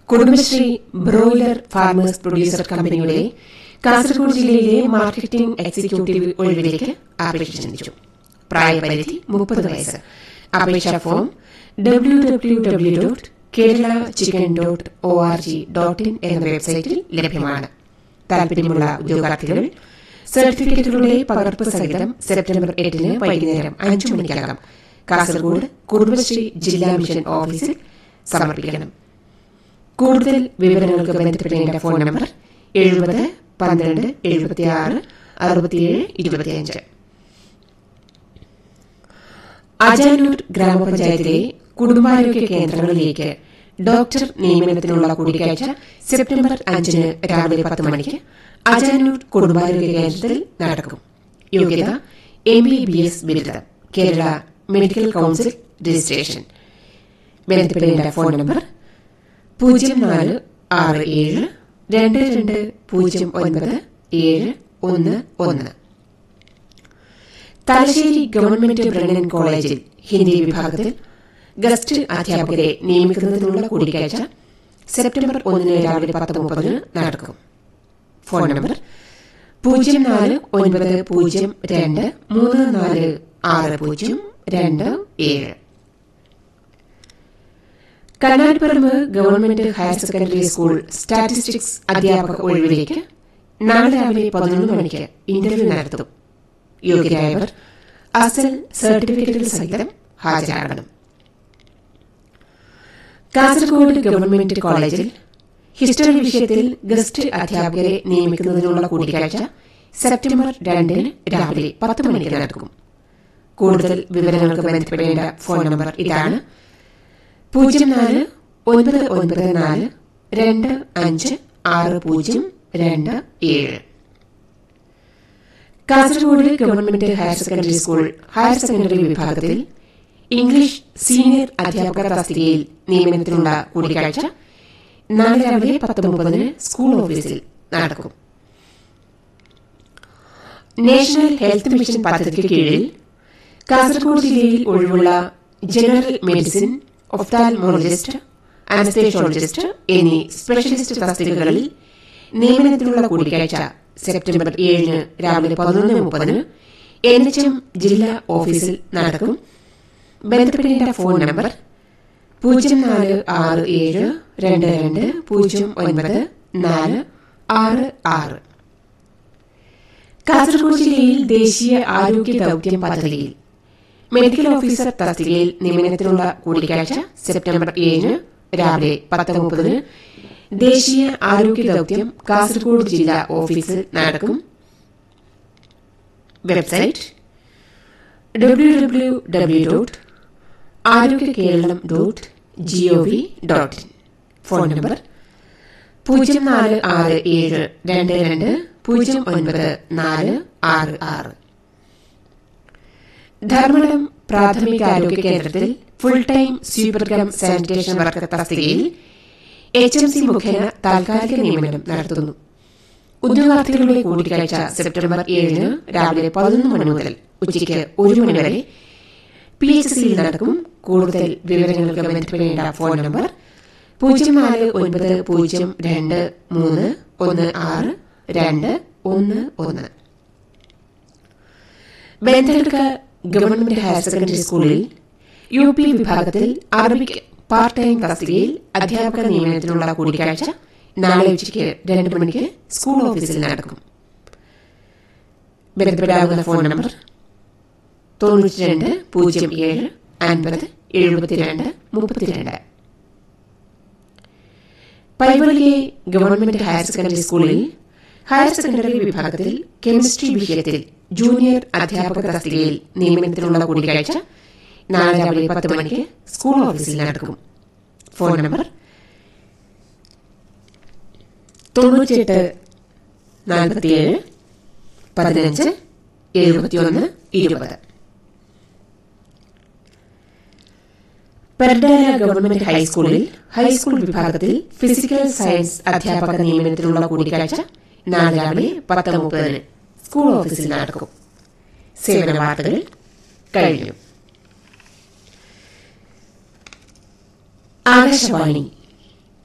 Kudumbashree broiler farmers producer കമ്പനിയുടെ കാസർഗോഡ് ജില്ലയിലെ marketing executive ഒഴിവിലേക്ക് അപേക്ഷ ക്ഷണിച്ചു പ്രായപരിധി മുപ്പത് വയസ്സ് അപേക്ഷാ form W W W dot Kerala chicken dot O R G dot in എന്ന വെബ്സൈറ്റിൽ ലഭ്യമാണ് താൽപര്യമുള്ള ഉദ്യോഗാർത്ഥികൾ സർട്ടിഫിക്കറ്റുകളുടെ പകർപ്പ് സഹിതം സെപ്റ്റംബർ എട്ടിന് വൈകുന്നേരം അഞ്ചു മണിക്കകം കാസർഗോഡ് കുടുംബശ്രീ ജില്ലാ മിഷൻ ഓഫീസിൽ സമർപ്പിക്കണം കൂടുതൽ വിവരങ്ങൾക്ക് ബന്ധപ്പെടേണ്ട ഫോൺ നമ്പർ എഴുപത് പന്ത്രണ്ട് എഴുപത്തിയാറ് അറുപത്തിയേഴ് ഇരുപത്തിയഞ്ച് അജാനൂർ ഗ്രാമപഞ്ചായത്തിലെ കുടുംബാരോഗ്യ കേന്ദ്രങ്ങളിലേക്ക് ഡോക്ടർ നിയമനത്തിനുള്ള കൂടിക്കാഴ്ച സെപ്റ്റംബർ അഞ്ചിന് രാവിലെ പത്ത് മണിക്ക് അജാനൂർ കുടുംബാരോഗ്യ കേന്ദ്രത്തിൽ നടക്കും യോഗ്യത എം ബി ബി എസ് ബിരുദം കേരള മെഡിക്കൽ കൌൺസിൽ രജിസ്ട്രേഷൻ ബന്ധപ്പെടേണ്ട ഫോൺ നമ്പർ പൂജ്യം നാല് ആറ് ഏഴ് രണ്ട് രണ്ട് പൂജ്യം ഒൻപത് ഏഴ് ഒന്ന് ഒന്ന് തലശ്ശേരി ഗവൺമെന്റ് ബ്രണ്ണൻ കോളേജിൽ ഹിന്ദി വിഭാഗത്തിൽ ഗസ്റ്റ് അധ്യാപകരെ നിയമിക്കുന്നതിനുള്ള കൂടിക്കാഴ്ച സെപ്റ്റംബർ ഒന്നിന് രാവിലെ പത്ത് മുപ്പതിന് നടക്കും ഫോൺ നമ്പർ പൂജ്യം നാല് ഒൻപത് പൂജ്യം രണ്ട് മൂന്ന് നാല് ആറ് പൂജ്യം രണ്ട് ഏഴ് Kanalparamba government higher secondary school statistics അധ്യാപക ഒഴിവിലേക്ക് നാളെ രാവിലെ പതിനൊന്ന് മണിക്ക് ഇന്റർവ്യൂ നടത്തും യോഗ്യരായവർ അസൽ സർട്ടിഫിക്കറ്റുകൾ സഹിതം ഹാജരാകണം കാസർഗോഡ് ഗവൺമെന്റ് കോളേജിൽ ഹിസ്റ്ററി വിഷയത്തിൽ ഗസ്റ്റ് അധ്യാപകരെ നിയമിക്കുന്നതിനുള്ള കൂടിക്കാഴ്ച സെപ്റ്റംബർ രണ്ടിന് രാവിലെ പത്ത് മണിക്ക് നടക്കും കൂടുതൽ വിവരങ്ങൾക്ക് ബന്ധപ്പെടേണ്ട ഫോൺ നമ്പർ ഇതാണ് പൂജ്യം നാല് ഒൻപത് ഒൻപത് നാല് രണ്ട് അഞ്ച് ആറ് പൂജ്യം രണ്ട് ഏഴ് Kasaragod government higher secondary school higher secondary വിഭാഗത്തിൽ ഇംഗ്ലീഷ് സീനിയർ അധ്യാപക തസ്തികയിൽ നിയമനത്തിനുള്ള കൂടിക്കാഴ്ച നാളെ രാവിലെ പത്ത് മുപ്പതിന് സ്കൂൾ ഓഫീസിൽ നടക്കും നാഷണൽ ഹെൽത്ത് മിഷൻ പദ്ധതിക്ക് കീഴിൽ കാസർഗോഡ് ജില്ലയിൽ ഒഴിവുള്ള ജനറൽ മെഡിസിൻ ഒഫ്താൽമോളജിസ്റ്റ് അനസ്തേഷോളജിസ്റ്റ് എന്നീ സ്പെഷ്യലിസ്റ്റ് തസ്തികകളിൽ നിയമനത്തിനുള്ള കൂടിക്കാഴ്ച സെപ്റ്റംബർ ഏഴിന് രാവിലെ പതിനൊന്ന് മുപ്പതിന് എൻ എച്ച് എം ജില്ലാ ഓഫീസിൽ നടക്കും ബന്ധപ്പെടേണ്ട ഫോൺ നമ്പർ പൂജ്യം നാല് ആറ് ഏഴ് രണ്ട് രണ്ട് പൂജ്യം ഒൻപത് നാല് ആറ് ആറ് കാസർഗോഡ് ജില്ലയിൽ ദേശീയ ആരോഗ്യ ദൌത്യം പദ്ധതിയിൽ മെഡിക്കൽ ഓഫീസർ തസ്തികയിൽ നിയമനത്തിനുള്ള കൂടിക്കാഴ്ച സെപ്റ്റംബർ ഏഴിന് രാവിലെ പത്ത് മുപ്പതിന് ദേശീയ ആരോഗ്യ ദൌത്യം കാസർഗോഡ് ജില്ലാ ഓഫീസിൽ നടക്കും website W W W dot Arogya Keralam dot GOV dot in phone number പൂജ്യം നാല് ആറ് ഏഴ് രണ്ട് രണ്ട് പൂജ്യം ഒൻപത് നാല് ആറ് ആറ് ധർമ്മടം പ്രാഥമിക ആരോഗ്യ കേന്ദ്രത്തിൽ full time sweeper cum sanitation worker തസ്തികയിൽ എച്ച് എം സി മുഖേന താൽക്കാലിക നിയമനം നടത്തുന്നു ഉദ്യോഗാർത്ഥികളുടെ കൂടിക്കാഴ്ച സെപ്റ്റംബർ ഏഴിന് രാവിലെ പതിനൊന്ന് മണി മുതൽ ഉച്ചയ്ക്ക് ഒരു മണി വരെ പി എച്ച് സിയിൽ നടക്കും കൂടുതൽ വിവരങ്ങൾക്ക് ബന്ധപ്പെടേണ്ട ഫോൺ നമ്പർ പൂജ്യം നാല് ഒൻപത് പൂജ്യം രണ്ട് മൂന്ന് ഒന്ന് ആറ് രണ്ട് ഒന്ന് ഒന്ന് ബന്ധെടുക്ക ഗവൺമെന്റ് ഹയർ സെക്കൻഡറി സ്കൂളിൽ യു പി വിഭാഗത്തിൽ അറബിക് പാർട്ട് ടൈം തസ്തികയിൽ അധ്യാപക നിയമനത്തിനുള്ള കൂടിക്കാഴ്ച നാളെ ഉച്ചയ്ക്ക് രണ്ട് മണിക്ക് സ്കൂൾ ഓഫീസിൽ നടക്കും ബന്ധപ്പെടാവുന്ന ഫോൺ നമ്പർ തൊണ്ണൂറ്റി രണ്ട് പൂജ്യം ഏഴ് അൻപത് എഴുപത്തിരണ്ട് മുപ്പത്തിരണ്ട് പൈവളിയെ ഗവൺമെന്റ് ഹയർ സെക്കൻഡറി സ്കൂളിൽ ഹയർ സെക്കൻഡറി വിഭാഗത്തിൽ കെമിസ്ട്രി വിഷയത്തിൽ ജൂനിയർ അധ്യാപക തസ്തികയിൽ നിയമനത്തിനുള്ള കൂടിക്കാഴ്ച നാളെ രാവിലെ പത്ത് മണിക്ക് സ്കൂൾ ഓഫീസിൽ നടക്കും ഫോൺ നമ്പർ തൊണ്ണൂറ്റിയെട്ട് നാൽപ്പത്തിയേഴ് പതിനഞ്ച് എഴുപത്തിയൊന്ന് ഇരുപത് പെർഡാല ഗവൺമെന്റ് ഹൈസ്കൂളിൽ ഹൈസ്കൂൾ വിഭാഗത്തിൽ ഫിസിക്കൽ സയൻസ് അധ്യാപക നിയമനത്തിനുള്ള കൂടിക്കാഴ്ച നാളെ രാവിലെ പത്ത് മുപ്പതിന് സ്കൂൾ ഓഫീസിൽ നടക്കും സേവന വാർത്തകൾ കഴിഞ്ഞു ആകാശവാണി